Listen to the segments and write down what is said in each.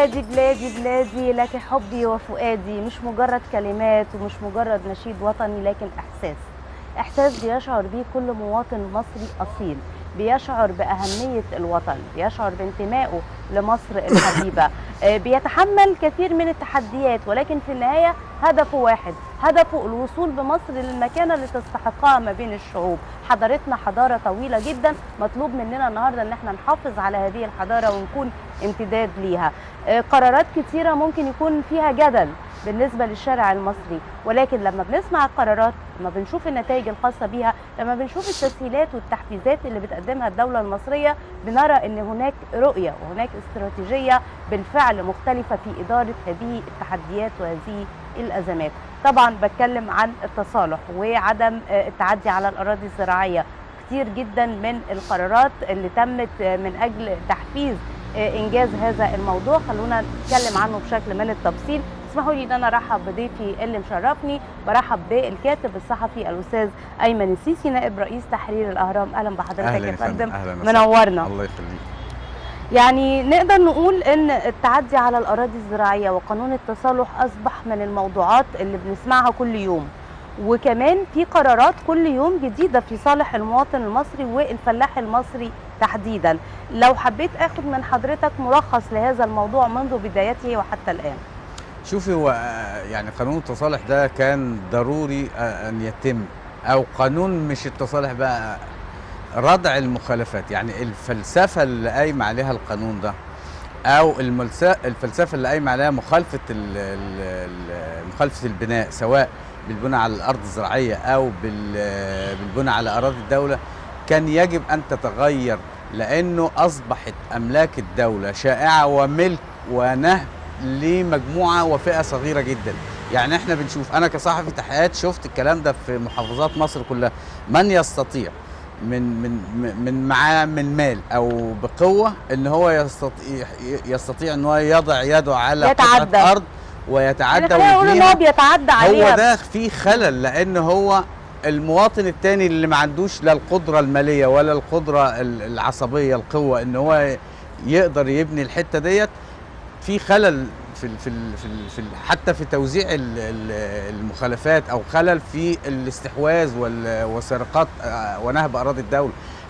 بلادي بلادي بلادي لك حبي وفؤادي مش مجرد كلمات ومش مجرد نشيد وطني لكن احساس احساس بيشعر بيه كل مواطن مصري اصيل بيشعر باهميه الوطن بيشعر بانتمائه لمصر الحبيبه آه، بيتحمل كثير من التحديات ولكن في النهايه هدفه واحد هدفه الوصول بمصر للمكانه اللي تستحقها ما بين الشعوب حضارتنا حضاره طويله جدا مطلوب مننا النهارده ان احنا نحافظ على هذه الحضاره ونكون امتداد ليها آه، قرارات كتيره ممكن يكون فيها جدل بالنسبه للشارع المصري ولكن لما بنسمع القرارات لما بنشوف النتائج الخاصه بيها لما بنشوف التسهيلات والتحفيزات اللي بتقدمها الدوله المصريه بنرى ان هناك رؤيه وهناك استراتيجيه بالفعل مختلفه في اداره هذه التحديات وهذه الازمات طبعا بتكلم عن التصالح وعدم آه، التعدي على الاراضي الزراعيه كتير جدا من القرارات اللي تمت آه، من اجل تحفيز آه، انجاز هذا الموضوع خلونا نتكلم عنه بشكل من التفصيل اسمحوا لي ان انا ارحب بضيفي اللي مشرفني برحب بالكاتب الصحفي الاستاذ ايمن السيسي نائب رئيس تحرير الاهرام اهلا بحضرتك اهلا يا يا فندم فندم اهلا وسهلا. منورنا الله يخليك يعني نقدر نقول ان التعدي على الاراضي الزراعيه وقانون التصالح اصبح من الموضوعات اللي بنسمعها كل يوم وكمان في قرارات كل يوم جديده في صالح المواطن المصري والفلاح المصري تحديدا لو حبيت اخد من حضرتك ملخص لهذا الموضوع منذ بدايته وحتى الان شوفي هو آه، يعني قانون التصالح ده كان ضروري آه، ان يتم او قانون مش التصالح بقى ردع المخالفات يعني الفلسفه اللي قايم عليها القانون ده او الملس- الفلسفه اللي قايم عليها مخالفه ال- ال- ال- مخالفه البناء سواء بالبناء على الارض الزراعيه او بال- بالبناء على اراضي الدوله كان يجب ان تتغير لانه اصبحت املاك الدوله شائعه وملك ونهب لمجموعه وفئه صغيره جدا يعني احنا بنشوف انا كصحفي تحقيقات شفت الكلام ده في محافظات مصر كلها من يستطيع من من من معاه من مال او بقوه ان هو يستطيع يستطيع ان هو يضع يده على يتعدى. قطعه ارض يعني ويتعدى خلينا نقول ان ويبنيها. هو بيتعدى عليها هو ده فيه خلل لان هو المواطن التاني اللي ما عندوش لا القدره الماليه ولا القدره ال- العصبيه القوه ان هو يقدر يبني الحته ديت في خلل في ال في ال في, ال في ال حتى في توزيع ال- ال- المخالفات او خلل في الاستحواذ وال- والسرقات آه، ونهب اراضي الدوله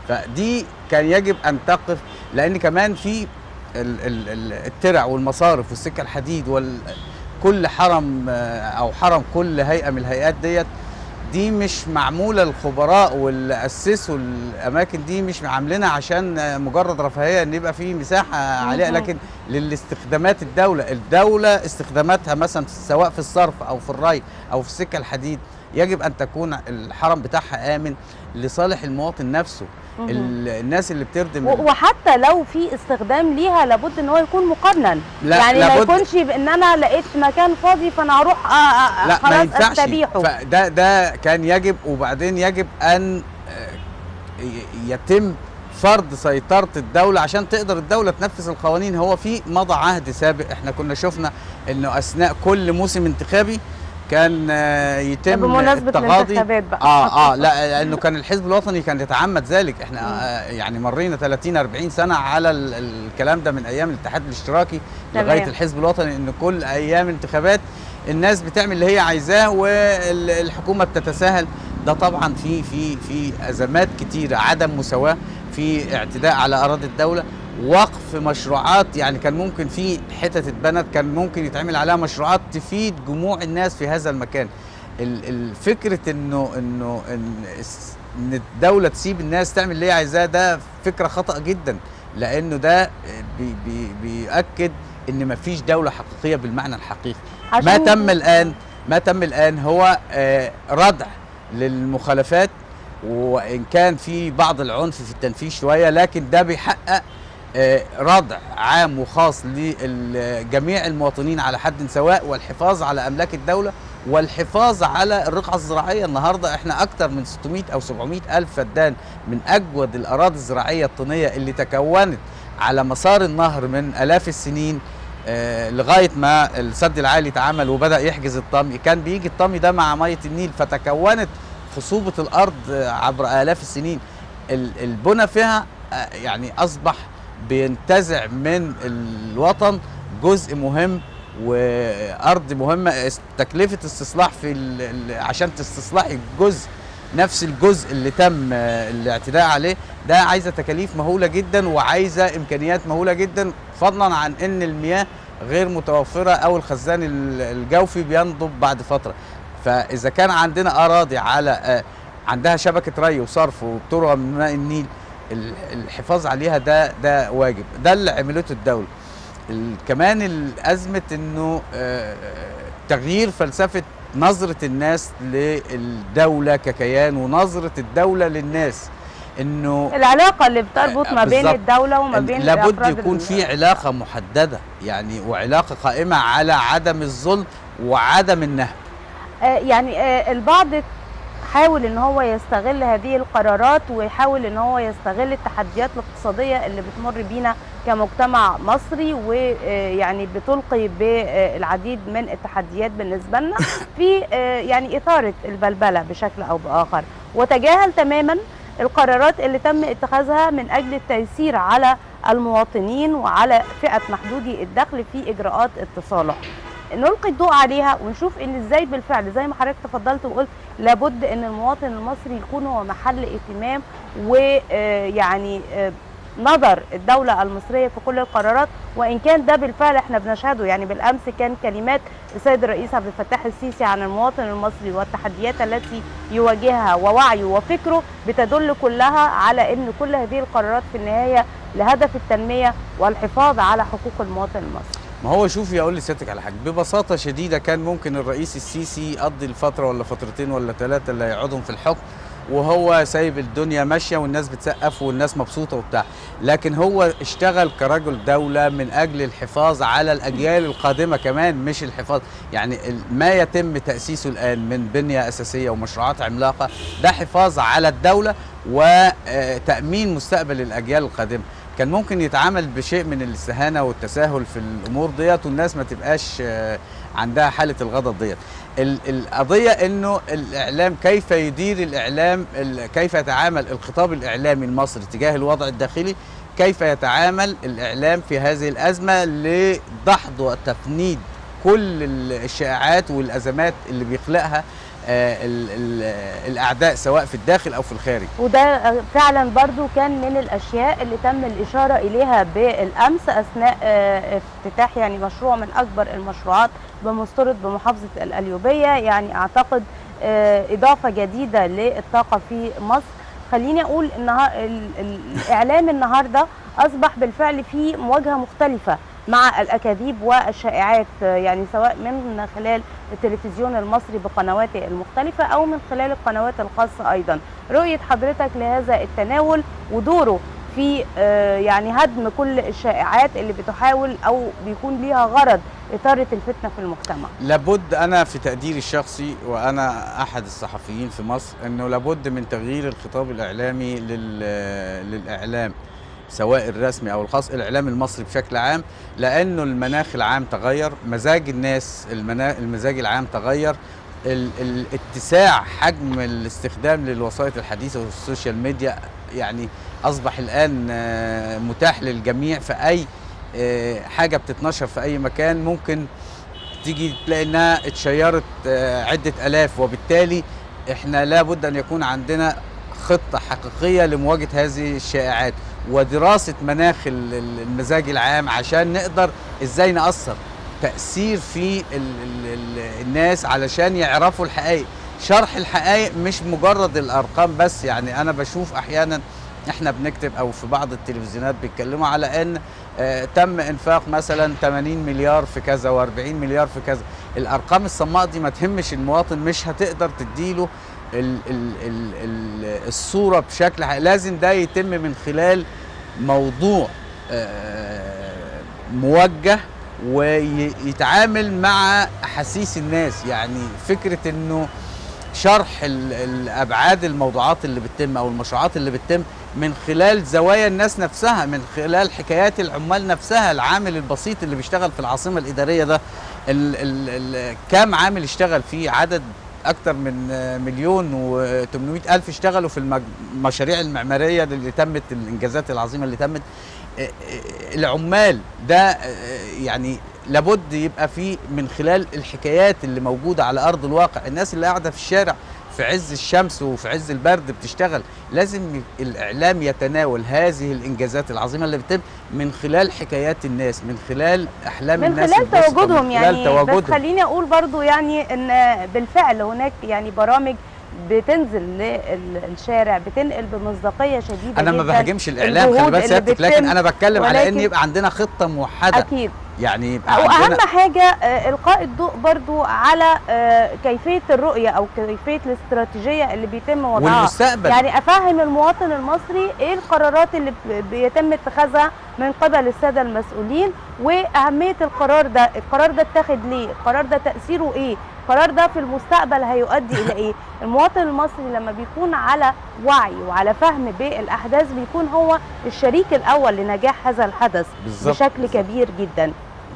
فدي كان يجب ان تقف لان كمان في ال- ال- ال- الترع والمصارف والسكه الحديد وال كل حرم آه، او حرم كل هيئه من الهيئات ديت دي مش معموله الخبراء واللي اسسوا الاماكن دي مش عاملينها عشان آه، مجرد رفاهيه ان يبقى في مساحه عاليه مهم. لكن للاستخدامات الدوله الدوله استخداماتها مثلا سواء في الصرف او في الري او في السكه الحديد يجب ان تكون الحرم بتاعها امن لصالح المواطن نفسه مهم. ال- الناس اللي بتردم و- وحتى لو في استخدام ليها لابد ان هو يكون مقنن لا يعني ما لابد- يكونش بان انا لقيت مكان فاضي فانا هروح أ- أ- لا ما خلاص ينفعش استبيحه فده ده كان يجب وبعدين يجب ان آه، ي- يتم فرض سيطرة الدولة عشان تقدر الدولة تنفذ القوانين هو في مضى عهد سابق احنا كنا شفنا انه اثناء كل موسم انتخابي كان آه، يتم بمناسبه التغاضي الانتخابات بقى اه اه لا لانه كان الحزب الوطني كان يتعمد ذلك احنا آه يعني مرينا 30 40 سنه على ال- الكلام ده من ايام الاتحاد الاشتراكي تمام. لغايه الحزب الوطني ان كل ايام الانتخابات الناس بتعمل اللي هي عايزاه والحكومه بتتساهل ده طبعا في في في ازمات كتيره عدم مساواه في اعتداء على اراضي الدوله وقف مشروعات يعني كان ممكن في حتت اتبنت كان ممكن يتعمل عليها مشروعات تفيد جموع الناس في هذا المكان ال- الفكره انه انه ان الس- ان الدوله تسيب الناس تعمل اللي هي عايزاه ده فكره خطا جدا لانه ده بي بي بيؤكد ان مفيش دوله حقيقيه بالمعنى الحقيقي ما عشان- تم الان ما تم الان هو آه، ردع للمخالفات وان كان في بعض العنف في التنفيذ شويه لكن ده بيحقق آه، ردع عام وخاص لجميع المواطنين على حد سواء والحفاظ على املاك الدوله والحفاظ على الرقعه الزراعيه النهارده احنا اكتر من 600 او 700 الف فدان من اجود الاراضي الزراعيه الطينيه اللي تكونت على مسار النهر من الاف السنين آه، لغايه ما السد العالي اتعمل وبدا يحجز الطمي كان بيجي الطمي ده مع ميه النيل فتكونت خصوبه الارض آه، عبر الاف السنين ال- البنى فيها آه، يعني اصبح بينتزع من الوطن جزء مهم وارض مهمه اس- تكلفه استصلاح في ال- ال- عشان تستصلحي جزء نفس الجزء اللي تم آه، الاعتداء عليه ده عايزه تكاليف مهوله جدا وعايزه امكانيات مهوله جدا فضلا عن ان المياه غير متوفره او الخزان ال- الجوفي بينضب بعد فتره فاذا كان عندنا اراضي على آه، عندها شبكه ري وصرف وبتروى من ماء النيل ال- الحفاظ عليها ده ده واجب ده اللي عملته الدوله ال- كمان الازمه انه آه، تغيير فلسفه نظره الناس للدوله ككيان ونظره الدوله للناس انه العلاقه اللي بتربط ما بين بالظبط. الدوله وما بين لابد أفراد يكون ال- في علاقه محدده يعني وعلاقه قائمه على عدم الظلم وعدم النهب آه، يعني آه، البعض حاول ان هو يستغل هذه القرارات ويحاول ان هو يستغل التحديات الاقتصاديه اللي بتمر بينا كمجتمع مصري ويعني بتلقي بالعديد من التحديات بالنسبه لنا في آه، يعني اثاره البلبله بشكل او باخر وتجاهل تماما القرارات اللي تم اتخاذها من اجل التيسير على المواطنين وعلى فئه محدودي الدخل في اجراءات التصالح نلقي الضوء عليها ونشوف ان ازاي بالفعل زي ما حضرتك تفضلت وقلت لابد ان المواطن المصري يكون هو محل اهتمام ويعني نظر الدولة المصرية في كل القرارات وإن كان ده بالفعل احنا بنشهده يعني بالأمس كان كلمات السيد الرئيس عبد الفتاح السيسي عن المواطن المصري والتحديات التي يواجهها ووعيه وفكره بتدل كلها على أن كل هذه القرارات في النهاية لهدف التنمية والحفاظ على حقوق المواطن المصري ما هو شوفي اقول لسيادتك على حاجه ببساطه شديده كان ممكن الرئيس السيسي يقضي الفتره ولا فترتين ولا ثلاثه اللي هيقعدهم في الحكم وهو سايب الدنيا ماشيه والناس بتسقف والناس مبسوطه وبتاع لكن هو اشتغل كرجل دوله من اجل الحفاظ على الاجيال القادمه كمان مش الحفاظ يعني ال- ما يتم تاسيسه الان من بنيه اساسيه ومشروعات عملاقه ده حفاظ على الدوله وتامين مستقبل الاجيال القادمه كان ممكن يتعامل بشيء من الاستهانه والتساهل في الامور ديت والناس ما تبقاش آه، عندها حاله الغضب ديت ال- القضيه انه الاعلام كيف يدير الاعلام ال- كيف يتعامل الخطاب الاعلامي المصري تجاه الوضع الداخلي كيف يتعامل الاعلام في هذه الازمه لدحض وتفنيد كل ال- الشائعات والازمات اللي بيخلقها آه، ال- ال- الاعداء سواء في الداخل او في الخارج وده فعلا برضو كان من الاشياء اللي تم الاشاره اليها بالامس اثناء آه، افتتاح يعني مشروع من اكبر المشروعات بمسترد بمحافظه القليوبيه يعني اعتقد آه، اضافه جديده للطاقه في مصر خليني اقول ان الاعلام النهارده اصبح بالفعل في مواجهه مختلفه مع الاكاذيب والشائعات آه، يعني سواء من خلال التلفزيون المصري بقنواته المختلفه او من خلال القنوات الخاصه ايضا رؤيه حضرتك لهذا التناول ودوره في آه، يعني هدم كل الشائعات اللي بتحاول او بيكون ليها غرض اثاره الفتنه في المجتمع لابد انا في تقديري الشخصي وانا احد الصحفيين في مصر انه لابد من تغيير الخطاب الاعلامي لل للاعلام سواء الرسمي او الخاص الاعلام المصري بشكل عام لانه المناخ العام تغير مزاج الناس المنا... المزاج العام تغير ال... الاتساع حجم الاستخدام للوسائط الحديثه والسوشيال ميديا يعني اصبح الان آه، متاح للجميع في اي آه، حاجه بتتنشر في اي مكان ممكن تيجي تلاقي انها اتشيرت آه، عده الاف وبالتالي احنا لابد ان يكون عندنا خطه حقيقيه لمواجهه هذه الشائعات ودراسه مناخ ال- ال- المزاج العام عشان نقدر ازاي ناثر تاثير في ال ال ال الناس علشان يعرفوا الحقائق شرح الحقائق مش مجرد الارقام بس يعني انا بشوف احيانا احنا بنكتب او في بعض التلفزيونات بيتكلموا على ان آه، تم انفاق مثلا 80 مليار في كذا و40 مليار في كذا الارقام الصماء دي ما تهمش المواطن مش هتقدر تديله ال ال ال ال الصوره بشكل حقيقي. لازم ده يتم من خلال موضوع آه، موجه ويتعامل مع احاسيس الناس يعني فكره انه شرح ال- الابعاد الموضوعات اللي بتتم او المشروعات اللي بتتم من خلال زوايا الناس نفسها من خلال حكايات العمال نفسها العامل البسيط اللي بيشتغل في العاصمه الاداريه ده ال ال ال كام عامل اشتغل فيه عدد اكتر من آه، مليون و800 الف اشتغلوا في المج- المشاريع المعماريه اللي تمت الانجازات العظيمه اللي تمت آه، آه، العمال ده آه، يعني لابد يبقى في من خلال الحكايات اللي موجوده على ارض الواقع الناس اللي قاعده في الشارع في عز الشمس وفي عز البرد بتشتغل لازم ي- الاعلام يتناول هذه الانجازات العظيمه اللي بتتم من خلال حكايات الناس من خلال احلام من الناس خلال البسيطة، تواجدهم من خلال يعني بس تواجدهم خليني اقول برضو يعني ان بالفعل هناك يعني برامج بتنزل للشارع بتنقل بمصداقيه شديده انا ما جدا بهاجمش الاعلام خلي الجهود بالك اللي سيادتك لكن بتتم، انا بتكلم على ان ولكن- يبقى عندنا خطه موحده اكيد يعني يبقى واهم عندنا حاجه آه، القاء الضوء برضو على آه، كيفيه الرؤيه او كيفيه الاستراتيجيه اللي بيتم وضعها والمستقبل يعني افهم المواطن المصري ايه القرارات اللي ب- بيتم اتخاذها من قبل الساده المسؤولين واهميه القرار ده القرار ده اتخذ ليه القرار ده تاثيره ايه القرار ده في المستقبل هيؤدي الى ايه المواطن المصري لما بيكون على وعي وعلى فهم بالاحداث بيكون هو الشريك الاول لنجاح هذا الحدث بالظبط بشكل كبير جدا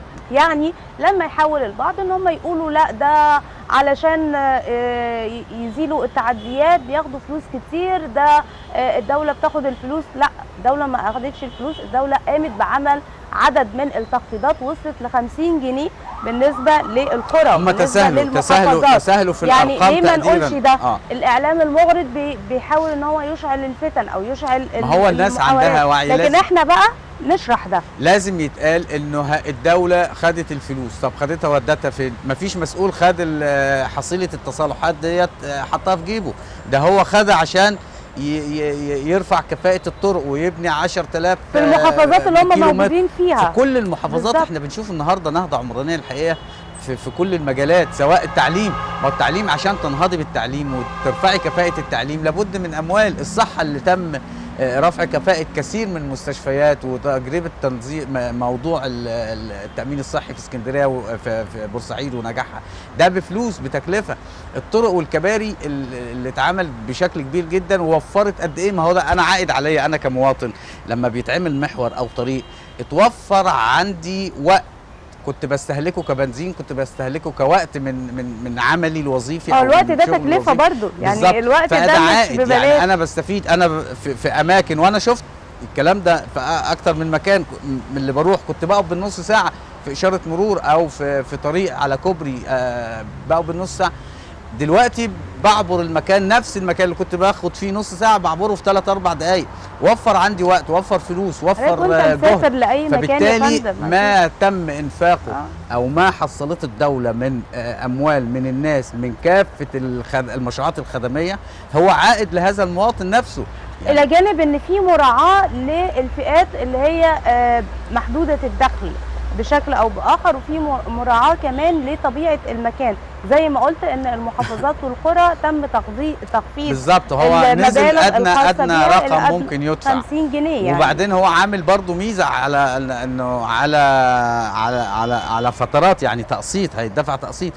يعني لما يحاول البعض ان هم يقولوا لا ده علشان آه، ي- يزيلوا التعديات بياخدوا فلوس كتير ده آه، الدولة بتاخد الفلوس لا الدولة ما اخدتش الفلوس الدولة قامت بعمل عدد من التخفيضات وصلت ل 50 جنيه بالنسبة للقرى هم بالنسبة تساهلوا تساهلوا للمحافظات. تساهلوا في يعني الارقام ليه ما تقديراً. نقولش ده؟ اه الاعلام المغرض بي بيحاول ان هو يشعل الفتن او يشعل ما هو الناس عندها المحاولات. وعي لكن لازم احنا بقى نشرح ده لازم يتقال انه ه- الدوله خدت الفلوس طب خدتها ودتها فين مفيش مسؤول خد ال- حصيله التصالحات ديت آه، حطها في جيبه ده هو خدها عشان ي- ي- يرفع كفاءه الطرق ويبني 10000 في المحافظات اللي هم كيلو متر. موجودين فيها في كل المحافظات بالظبط. احنا بنشوف النهارده نهضه عمرانيه الحقيقه في, في كل المجالات سواء التعليم ما هو التعليم عشان تنهضي بالتعليم وترفعي كفاءه التعليم لابد من اموال الصحه اللي تم آه، رفع كفاءة كثير من المستشفيات وتجربة تنظيم م- موضوع ال- ال- التأمين الصحي في اسكندرية وفي في بورسعيد ونجاحها ده بفلوس بتكلفة الطرق والكباري ال- اللي اتعمل بشكل كبير جدا ووفرت قد ايه ما هو ده انا عائد عليا انا كمواطن لما بيتعمل محور او طريق اتوفر عندي وقت كنت بستهلكه كبنزين كنت بستهلكه كوقت من من من عملي الوظيفي اه أو الوقت من ده شغلي تكلفه الوظيفي. برضو يعني بالظبط. الوقت فده ده مش عائد ببلاش يعني انا بستفيد انا في, في اماكن وانا شفت الكلام ده في اكتر من مكان من اللي بروح كنت بقف بالنص ساعه في اشاره مرور او في في طريق على كوبري آه بقف بالنص ساعه دلوقتي بعبر المكان نفس المكان اللي كنت باخد فيه نص ساعه بعبره في 3 4 دقائق وفر عندي وقت وفر فلوس حضرتك وفر وانت آه، مسافر جهد لاي مكان يا فبالتالي فندم ما تم انفاقه آه. او ما حصلته الدوله من آه، اموال من الناس من كافه الخد... المشروعات الخدميه هو عائد لهذا المواطن نفسه الى جانب ان في مراعاه للفئات اللي هي آه، محدوده الدخل بشكل او باخر وفي م- مراعاه كمان لطبيعه المكان زي ما قلت ان المحافظات والقرى تم تخفيض تخفيض بالظبط هو نزل المبالغ ادنى الخاصة ادنى بيها رقم اللي قبل ممكن يدفع 50 جنيه يعني وبعدين هو عامل برضو ميزه على إن- انه على على على على فترات يعني تقسيط هيدفع تقسيط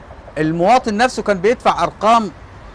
المواطن نفسه كان بيدفع ارقام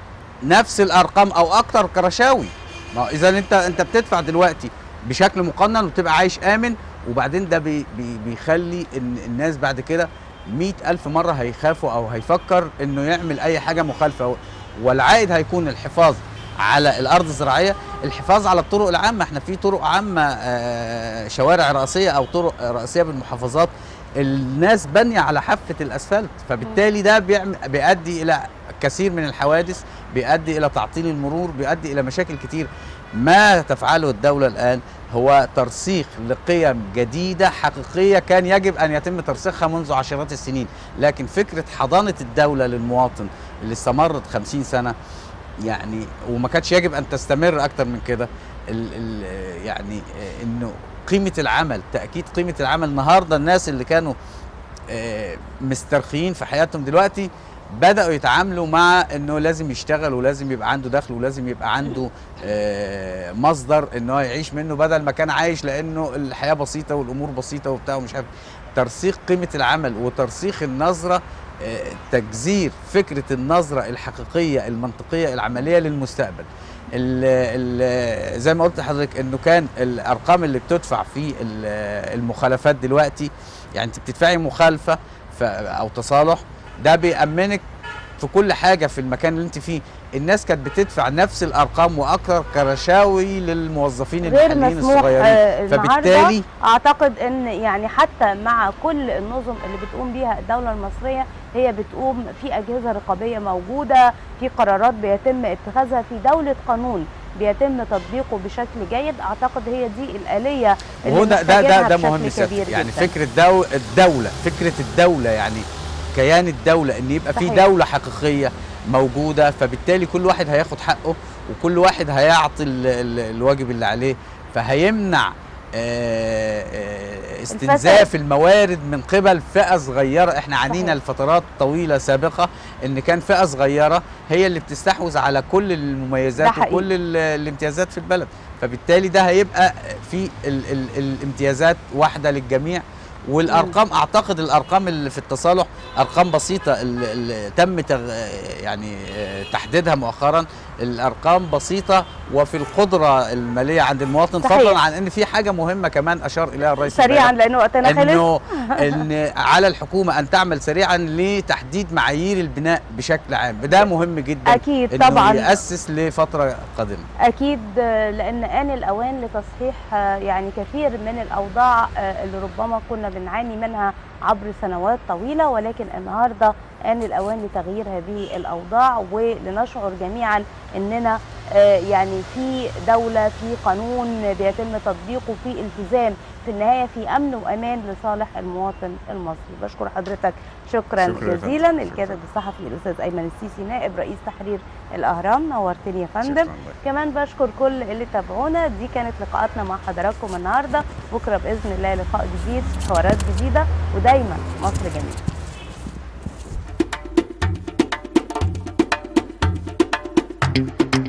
نفس الارقام او اكتر كرشاوي ما هو اذا انت انت بتدفع دلوقتي بشكل مقنن وبتبقى عايش امن وبعدين ده بي بي بيخلي ان الناس بعد كده مئة ألف مرة هيخافوا أو هيفكر إنه يعمل أي حاجة مخالفة والعائد هيكون الحفاظ على الأرض الزراعية الحفاظ على الطرق العامة احنا في طرق عامة آه، شوارع رئيسية أو طرق رئيسية بالمحافظات الناس بانية على حافة الأسفلت فبالتالي ده بيعمل بيؤدي إلى كثير من الحوادث بيؤدي إلى تعطيل المرور بيؤدي إلى مشاكل كتير ما تفعله الدولة الآن هو ترسيخ لقيم جديدة حقيقية كان يجب أن يتم ترسيخها منذ عشرات السنين لكن فكرة حضانة الدولة للمواطن اللي استمرت خمسين سنة يعني وما كانش يجب أن تستمر أكتر من كده ال ال يعني آه، إنه قيمة العمل تأكيد قيمة العمل النهاردة الناس اللي كانوا آه، مسترخيين في حياتهم دلوقتي بدأوا يتعاملوا مع انه لازم يشتغل ولازم يبقى عنده دخل ولازم يبقى عنده آه، مصدر ان هو يعيش منه بدل ما كان عايش لانه الحياة بسيطة والامور بسيطة وبتاع ومش عارف ترسيخ قيمة العمل وترسيخ النظرة آه، تجذير فكرة النظرة الحقيقية المنطقية العملية للمستقبل ال ال زي ما قلت لحضرتك انه كان الارقام اللي بتدفع في ال- المخالفات دلوقتي يعني انت بتدفعي مخالفه ف- او تصالح ده بيأمنك في كل حاجه في المكان اللي انت فيه الناس كانت بتدفع نفس الارقام واكثر كرشاوي للموظفين غير المحليين مسموح الصغيرين آه، النهارده فبالتالي اعتقد ان يعني حتى مع كل النظم اللي بتقوم بيها الدوله المصريه هي بتقوم في اجهزه رقابيه موجوده في قرارات بيتم اتخاذها في دوله قانون بيتم تطبيقه بشكل جيد اعتقد هي دي الاليه اللي وهو ده ده ده, محتاجينها ده بشكل مهم كبير سيادتك يعني جداً. فكره دو الدوله فكره الدوله يعني كيان الدوله ان يبقى في صحيح. دوله حقيقيه موجوده فبالتالي كل واحد هياخد حقه وكل واحد هيعطي ال ال الواجب اللي عليه فهيمنع آه، آه، استنزاف الموارد من قبل فئه صغيره احنا عانينا صحيح. لفترات طويله سابقه ان كان فئه صغيره هي اللي بتستحوذ على كل ده المميزات حقيقي. وكل ال- الامتيازات في البلد فبالتالي ده هيبقى في ال ال الامتيازات واحده للجميع والارقام اعتقد الارقام اللي في التصالح ارقام بسيطه اللي اللي تم تغ يعني آه، تحديدها مؤخرا الارقام بسيطه وفي القدره الماليه عند المواطن صحيح. فضلا عن ان في حاجه مهمه كمان اشار اليها الرئيس سريعا امبارح. لان وقتنا خلص انه ان على الحكومه ان تعمل سريعا لتحديد معايير البناء بشكل عام ده مهم جدا اكيد انه طبعا ياسس لفتره قادمه اكيد آه، لان ان الاوان لتصحيح آه، يعني كثير من الاوضاع آه، اللي ربما كنا بنعاني منها عبر سنوات طويله ولكن النهارده ان الاوان لتغيير هذه الاوضاع ولنشعر جميعا اننا آه، يعني في دوله في قانون بيتم تطبيقه في التزام في النهايه في امن وامان لصالح المواطن المصري بشكر حضرتك شكرا, شكراً يا فندم. جزيلا شكراً. الكاتب الصحفي الاستاذ ايمن السيسي نائب رئيس تحرير الاهرام نورتني يا فندم شكراً لك. كمان بشكر كل اللي تابعونا دي كانت لقاءاتنا مع حضراتكم النهارده بكره باذن الله لقاء جديد حوارات جديده ودايما مصر جميله